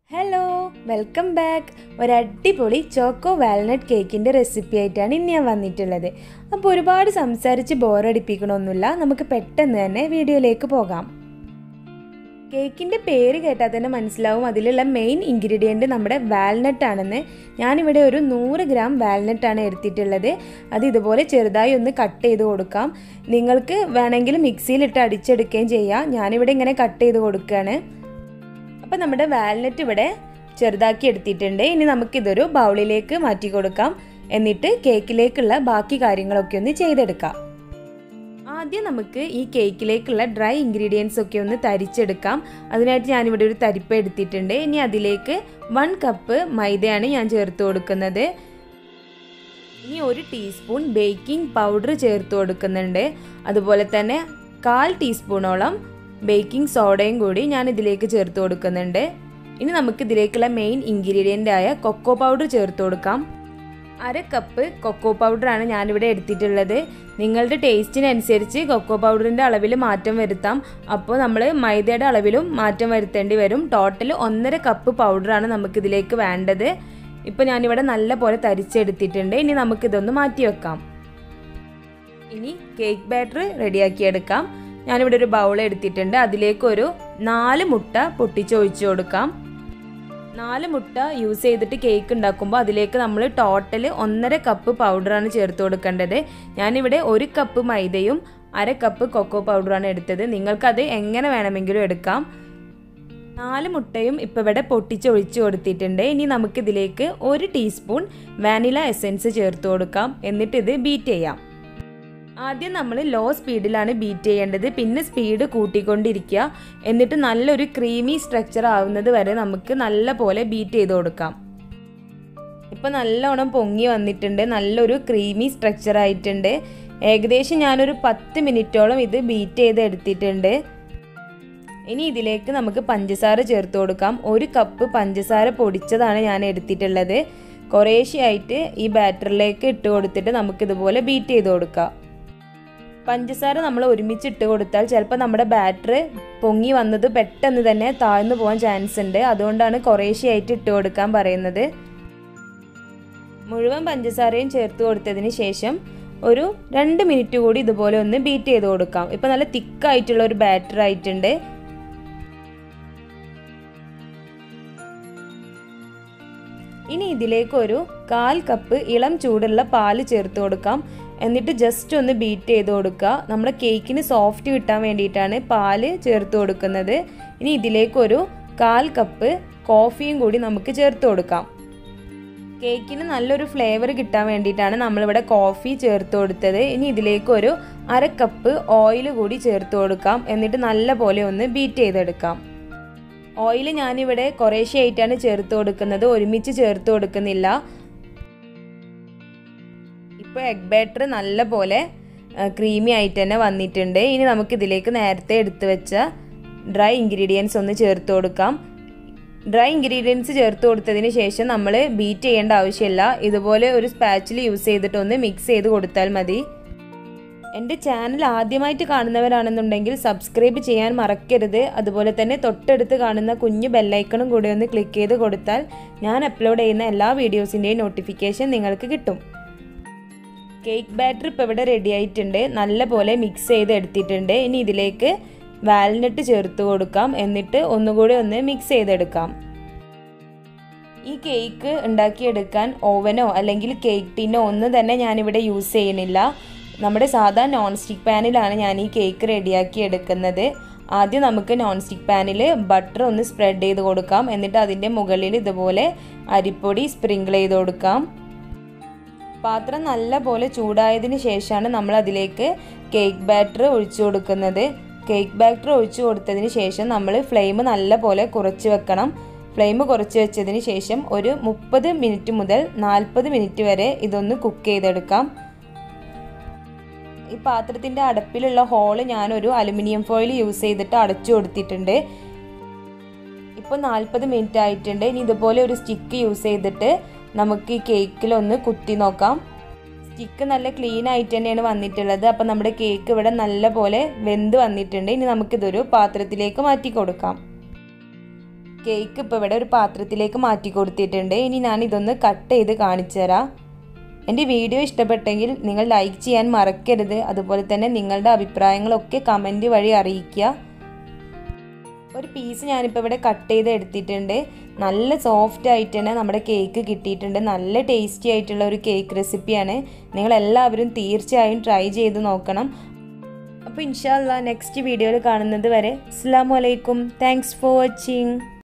hello welcome back ഒരടിപൊളി choco walnut കേക്കിൻ്റെ recipe ആയിട്ടാണ് ഇന്ന് ഞാൻ വന്നിട്ടുള്ളത് അപ്പോൾ ഒരുപാട് സംസാരിച്ച് ബോറടിപ്പിക്കണമൊന്നുമില്ല നമുക്ക് പെട്ടെന്ന് തന്നെ വീഡിയോയിലേക്ക് പോകാം കേക്കിൻ്റെ പേര് കേട്ടാൽ തന്നെ മനസ്സിലാവും അതിലുള്ള മെയിൻ ഇൻഗ്രീഡിയൻറ്റ് നമ്മുടെ വാൽനട്ട് ആണെന്ന് ഞാനിവിടെ ഒരു നൂറ് ഗ്രാം വാൽനട്ടാണ് എടുത്തിട്ടുള്ളത് അത് ഇതുപോലെ ചെറുതായി ഒന്ന് കട്ട് ചെയ്ത് കൊടുക്കാം നിങ്ങൾക്ക് വേണമെങ്കിൽ മിക്സിയിലിട്ട് അടിച്ചെടുക്കുകയും ചെയ്യാം ഞാനിവിടെ ഇങ്ങനെ കട്ട് ചെയ്ത് കൊടുക്കുകയാണ് അപ്പോൾ നമ്മുടെ വാൽനട്ട് ഇവിടെ ചെറുതാക്കി എടുത്തിട്ടുണ്ട് ഇനി നമുക്കിതൊരു ബൗളിലേക്ക് മാറ്റി കൊടുക്കാം എന്നിട്ട് കേക്കിലേക്കുള്ള ബാക്കി കാര്യങ്ങളൊക്കെ ഒന്ന് ചെയ്തെടുക്കാം ആദ്യം നമുക്ക് ഈ കേക്കിലേക്കുള്ള ഡ്രൈ ഇൻഗ്രീഡിയൻസ് ഒക്കെ ഒന്ന് തരിച്ചെടുക്കാം അതിനായിട്ട് ഞാനിവിടെ ഒരു തരിപ്പ് എടുത്തിട്ടുണ്ട് ഇനി അതിലേക്ക് വൺ കപ്പ് മൈദയാണ് ഞാൻ ചേർത്ത് കൊടുക്കുന്നത് ഇനി ഒരു ടീസ്പൂൺ ബേക്കിംഗ് പൗഡർ ചേർത്ത് കൊടുക്കുന്നുണ്ട് അതുപോലെ തന്നെ കാൽ ടീസ്പൂണോളം ബേക്കിംഗ് സോഡയും കൂടി ഞാൻ ഇതിലേക്ക് ചേർത്ത് കൊടുക്കുന്നുണ്ട് ഇനി നമുക്ക് ഇതിലേക്കുള്ള മെയിൻ ഇൻഗ്രീഡിയൻ്റ് ആയ കൊക്കോ പൗഡർ ചേർത്ത് കൊടുക്കാം അര കപ്പ് കൊക്കോ പൗഡറാണ് ഞാനിവിടെ എടുത്തിട്ടുള്ളത് നിങ്ങളുടെ ടേസ്റ്റിനനുസരിച്ച് കൊക്കോ പൗഡറിൻ്റെ അളവിൽ മാറ്റം വരുത്താം അപ്പോൾ നമ്മൾ മൈദയുടെ അളവിലും മാറ്റം വരുത്തേണ്ടി വരും ടോട്ടൽ ഒന്നര കപ്പ് പൗഡറാണ് നമുക്കിതിലേക്ക് വേണ്ടത് ഇപ്പോൾ ഞാനിവിടെ നല്ല പോലെ തരിച്ചെടുത്തിട്ടുണ്ട് ഇനി നമുക്കിതൊന്ന് മാറ്റി വെക്കാം ഇനി കേക്ക് ബാറ്റർ റെഡിയാക്കിയെടുക്കാം ഞാനിവിടെ ഒരു ബൗൾ എടുത്തിട്ടുണ്ട് അതിലേക്ക് ഒരു നാല് മുട്ട പൊട്ടിച്ചൊഴിച്ചു കൊടുക്കാം നാല് മുട്ട യൂസ് ചെയ്തിട്ട് കേക്ക് ഉണ്ടാക്കുമ്പോൾ അതിലേക്ക് നമ്മൾ ടോട്ടൽ ഒന്നര കപ്പ് പൗഡറാണ് ചേർത്ത് കൊടുക്കേണ്ടത് ഞാനിവിടെ ഒരു കപ്പ് മൈദയും അര കപ്പ് കൊക്കോ പൗഡറാണ് എടുത്തത് നിങ്ങൾക്കത് എങ്ങനെ വേണമെങ്കിലും എടുക്കാം നാല് മുട്ടയും ഇപ്പോൾ ഇവിടെ പൊട്ടിച്ചൊഴിച്ച് കൊടുത്തിട്ടുണ്ട് ഇനി നമുക്കിതിലേക്ക് ഒരു ടീസ്പൂൺ വാനില എസെൻസ് ചേർത്ത് കൊടുക്കാം എന്നിട്ട് ഇത് ബീറ്റ് ചെയ്യാം ആദ്യം നമ്മൾ ലോ സ്പീഡിലാണ് ബീറ്റ് ചെയ്യേണ്ടത് പിന്നെ സ്പീഡ് കൂട്ടിക്കൊണ്ടിരിക്കുക എന്നിട്ട് നല്ലൊരു ക്രീമി സ്ട്രക്ചർ ആവുന്നത് വരെ നമുക്ക് നല്ല പോലെ ബീറ്റ് ചെയ്ത് കൊടുക്കാം ഇപ്പം നല്ലോണം പൊങ്ങി വന്നിട്ടുണ്ട് നല്ലൊരു ക്രീമി സ്ട്രക്ചർ ആയിട്ടുണ്ട് ഏകദേശം ഞാനൊരു പത്ത് മിനിറ്റോളം ഇത് ബീറ്റ് ചെയ്ത് എടുത്തിട്ടുണ്ട് ഇനി ഇതിലേക്ക് നമുക്ക് പഞ്ചസാര ചേർത്ത് കൊടുക്കാം ഒരു കപ്പ് പഞ്ചസാര പൊടിച്ചതാണ് ഞാൻ എടുത്തിട്ടുള്ളത് കുറേശ്ശെയായിട്ട് ഈ ബാറ്ററിലേക്ക് ഇട്ട് കൊടുത്തിട്ട് നമുക്കിതുപോലെ ബീറ്റ് ചെയ്ത് കൊടുക്കാം പഞ്ചസാര നമ്മൾ ഒരുമിച്ച് ഇട്ട് കൊടുത്താൽ ചിലപ്പോൾ നമ്മുടെ ബാറ്റർ പൊങ്ങി വന്നത് പെട്ടെന്ന് തന്നെ താഴ്ന്നു പോകാൻ ചാൻസ് ഉണ്ട് അതുകൊണ്ടാണ് കുറേശ്ശെയായിട്ട് ഇട്ട് കൊടുക്കാൻ പറയുന്നത് മുഴുവൻ പഞ്ചസാരയും ചേർത്ത് കൊടുത്തതിന് ശേഷം ഒരു രണ്ട് മിനിറ്റ് കൂടി ഇതുപോലെ ഒന്ന് ബീറ്റ് ചെയ്ത് കൊടുക്കാം ഇപ്പം നല്ല തിക്കായിട്ടുള്ള ഒരു ബാറ്റർ ആയിട്ടുണ്ട് ഇനി ഇതിലേക്ക് ഒരു കാൽ കപ്പ് ഇളം ചൂടുള്ള പാല് ചേർത്ത് കൊടുക്കാം എന്നിട്ട് ജസ്റ്റ് ഒന്ന് ബീറ്റ് ചെയ്ത് കൊടുക്കുക നമ്മുടെ കേക്കിന് സോഫ്റ്റ് കിട്ടാൻ വേണ്ടിയിട്ടാണ് പാല് ചേർത്ത് കൊടുക്കുന്നത് ഇനി ഇതിലേക്ക് ഒരു കാൽ കപ്പ് കോഫിയും കൂടി നമുക്ക് ചേർത്ത് കൊടുക്കാം കേക്കിന് നല്ലൊരു ഫ്ലേവർ കിട്ടാൻ വേണ്ടിയിട്ടാണ് നമ്മളിവിടെ കോഫി ചേർത്ത് കൊടുത്തത് ഇനി ഇതിലേക്ക് ഒരു അര കപ്പ് ഓയിൽ കൂടി ചേർത്ത് കൊടുക്കാം എന്നിട്ട് നല്ല പോലെ ഒന്ന് ബീറ്റ് ചെയ്തെടുക്കാം ഓയിൽ ഞാനിവിടെ കുറേശ്ശെയായിട്ടാണ് ചേർത്ത് കൊടുക്കുന്നത് ഒരുമിച്ച് ചേർത്ത് കൊടുക്കുന്നില്ല ഇപ്പോൾ എഗ് ബാറ്റർ നല്ല പോലെ ക്രീമി ആയിട്ട് തന്നെ വന്നിട്ടുണ്ട് ഇനി നമുക്ക് ഇതിലേക്ക് നേരത്തെ എടുത്തു വെച്ച ഡ്രൈ ഇൻഗ്രീഡിയൻസ് ഒന്ന് ചേർത്ത് കൊടുക്കാം ഡ്രൈ ഇൻഗ്രീഡിയൻസ് ചേർത്ത് കൊടുത്തതിന് ശേഷം നമ്മൾ ബീറ്റ് ചെയ്യേണ്ട ആവശ്യമില്ല ഇതുപോലെ ഒരു സ്പാച്ചിൽ യൂസ് ചെയ്തിട്ട് ഒന്ന് മിക്സ് ചെയ്ത് കൊടുത്താൽ മതി എൻ്റെ ചാനൽ ആദ്യമായിട്ട് കാണുന്നവരാണെന്നുണ്ടെങ്കിൽ സബ്സ്ക്രൈബ് ചെയ്യാൻ മറക്കരുത് അതുപോലെ തന്നെ തൊട്ടടുത്ത് കാണുന്ന കുഞ്ഞു ബെല്ലൈക്കണും കൂടി ഒന്ന് ക്ലിക്ക് ചെയ്ത് കൊടുത്താൽ ഞാൻ അപ്ലോഡ് ചെയ്യുന്ന എല്ലാ വീഡിയോസിൻ്റെയും നോട്ടിഫിക്കേഷൻ നിങ്ങൾക്ക് കിട്ടും കേക്ക് ബാറ്റർ ഇപ്പോൾ ഇവിടെ റെഡി ആയിട്ടുണ്ട് നല്ല പോലെ മിക്സ് ചെയ്ത് എടുത്തിട്ടുണ്ട് ഇനി ഇതിലേക്ക് വാൽനട്ട് ചേർത്ത് കൊടുക്കാം എന്നിട്ട് ഒന്നുകൂടി ഒന്ന് മിക്സ് ചെയ്തെടുക്കാം ഈ കേക്ക് ഉണ്ടാക്കിയെടുക്കാൻ ഓവനോ അല്ലെങ്കിൽ കേക്ക് ടിന്നോ ഒന്നും തന്നെ ഞാനിവിടെ യൂസ് ചെയ്യണില്ല നമ്മുടെ സാധാ നോൺ സ്റ്റിക്ക് പാനിലാണ് ഞാൻ ഈ കേക്ക് റെഡിയാക്കി എടുക്കുന്നത് ആദ്യം നമുക്ക് നോൺ സ്റ്റിക്ക് പാനിൽ ബട്ടർ ഒന്ന് സ്പ്രെഡ് ചെയ്ത് കൊടുക്കാം എന്നിട്ട് അതിൻ്റെ മുകളിൽ ഇതുപോലെ അരിപ്പൊടി സ്പ്രിങ്കിൾ ചെയ്ത് കൊടുക്കാം പാത്രം നല്ല പോലെ ചൂടായതിന് ശേഷമാണ് നമ്മൾ അതിലേക്ക് കേക്ക് ബാറ്റർ ഒഴിച്ചു കൊടുക്കുന്നത് കേക്ക് ബാറ്റർ ഒഴിച്ചു കൊടുത്തതിന് ശേഷം നമ്മൾ ഫ്ലെയിം നല്ല പോലെ കുറച്ച് വെക്കണം ഫ്ലെയിം കുറച്ച് വെച്ചതിന് ശേഷം ഒരു മുപ്പത് മിനിറ്റ് മുതൽ നാൽപ്പത് മിനിറ്റ് വരെ ഇതൊന്ന് കുക്ക് ചെയ്തെടുക്കാം ഈ പാത്രത്തിൻ്റെ അടപ്പിലുള്ള ഹോള് ഞാനൊരു അലുമിനിയം ഫോയിൽ യൂസ് ചെയ്തിട്ട് അടച്ചു കൊടുത്തിട്ടുണ്ട് ഇപ്പോൾ നാൽപ്പത് മിനിറ്റ് ആയിട്ടുണ്ട് ഇനി ഇതുപോലെ ഒരു സ്റ്റിക്ക് യൂസ് ചെയ്തിട്ട് നമുക്ക് ഈ കേക്കിലൊന്ന് കുത്തി നോക്കാം സ്റ്റിക്ക് നല്ല ക്ലീൻ ആയിട്ട് തന്നെയാണ് വന്നിട്ടുള്ളത് അപ്പം നമ്മുടെ കേക്ക് ഇവിടെ നല്ല പോലെ വെന്ത് വന്നിട്ടുണ്ട് ഇനി നമുക്കിതൊരു പാത്രത്തിലേക്ക് മാറ്റി കൊടുക്കാം കേക്ക് ഇപ്പോൾ ഇവിടെ ഒരു പാത്രത്തിലേക്ക് മാറ്റി കൊടുത്തിട്ടുണ്ട് ഇനി ഞാൻ ഇതൊന്ന് കട്ട് ചെയ്ത് കാണിച്ചു തരാം എൻ്റെ വീഡിയോ ഇഷ്ടപ്പെട്ടെങ്കിൽ നിങ്ങൾ ലൈക്ക് ചെയ്യാൻ മറക്കരുത് അതുപോലെ തന്നെ നിങ്ങളുടെ അഭിപ്രായങ്ങളൊക്കെ കമൻറ്റ് വഴി അറിയിക്കുക ഒരു പീസ് ഞാനിപ്പോൾ ഇവിടെ കട്ട് ചെയ്ത് എടുത്തിട്ടുണ്ട് നല്ല സോഫ്റ്റ് ആയിട്ട് തന്നെ നമ്മുടെ കേക്ക് കിട്ടിയിട്ടുണ്ട് നല്ല ടേസ്റ്റി ആയിട്ടുള്ള ഒരു കേക്ക് റെസിപ്പിയാണ് നിങ്ങളെല്ലാവരും തീർച്ചയായും ട്രൈ ചെയ്ത് നോക്കണം അപ്പോൾ ഇൻഷാല്ല നെക്സ്റ്റ് വീഡിയോയിൽ കാണുന്നത് വരെ അസ്സാം വലൈക്കും താങ്ക്സ് ഫോർ വാച്ചിങ്